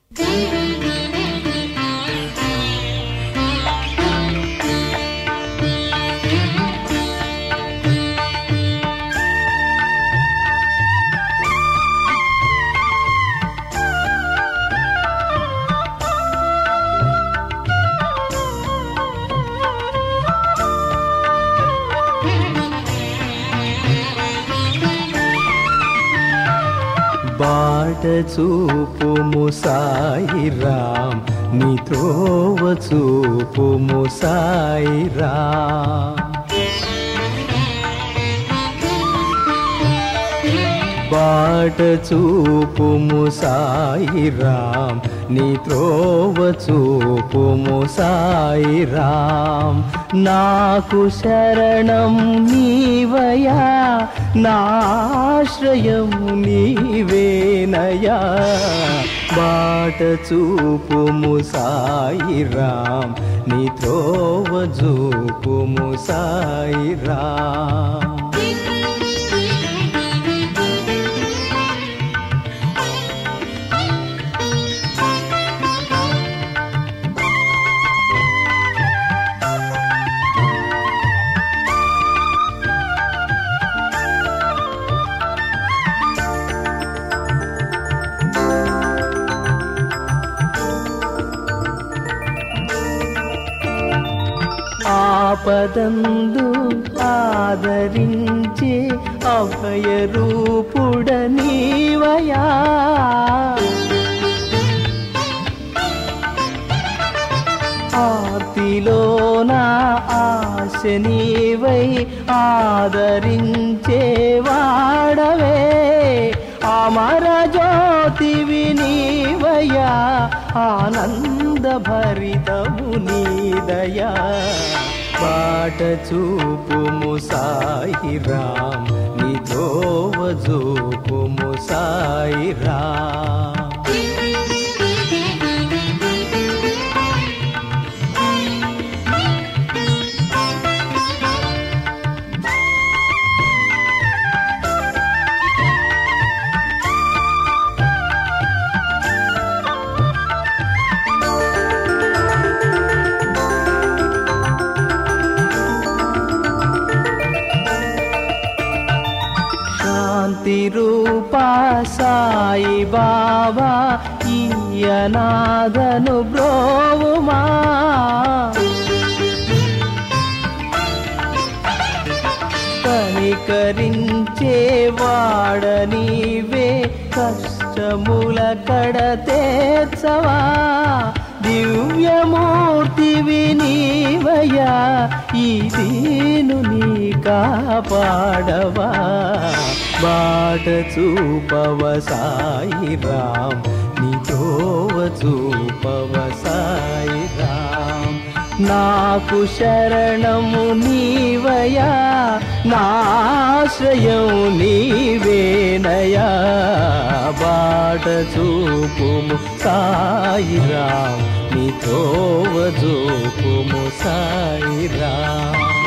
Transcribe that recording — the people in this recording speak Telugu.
బాట చూపుము సాయిరాం నీ త్రోవ చూపుము సాయిరాం బాట చూపుము సాయిరాం నీ త్రోవ చూపుము సాయిరాం నాకు శరణం నీవయా నాశ్రయం నీవేనయా బాట చూపుము సాయిరాం నీ త్రోవ చూపుము సాయిరాం ఆపదందు ఆదరించే అభయ రూపుడ నీవయా ఆర్తిలో నా ఆశ నీవై ఆదరించే వాడవే అమర జ్యోతివి నీవయా ఆనంద భరితము నీదయా పాట చూపుము సాయిరాం నీ దోవ చూపుము సాయిరాం శాంతి రూపా సాయి బాబా ఈయనాదను బ్రోవుమా కనికరించే వాడ నీవే కష్టముల కడ తీర్చవా దివ్యమూర్తివి నీవయ్యా ఈ దీను నీ కాపాడవా బాట చూపవ సాయిరాం నీ తోవ చూపవ సాయిరాం నాకు శరణము నీవయా నాశ్రయం నీవేనయా బాట చూపుము సాయిరాం నీ తోవ చూపుము సాయిరాం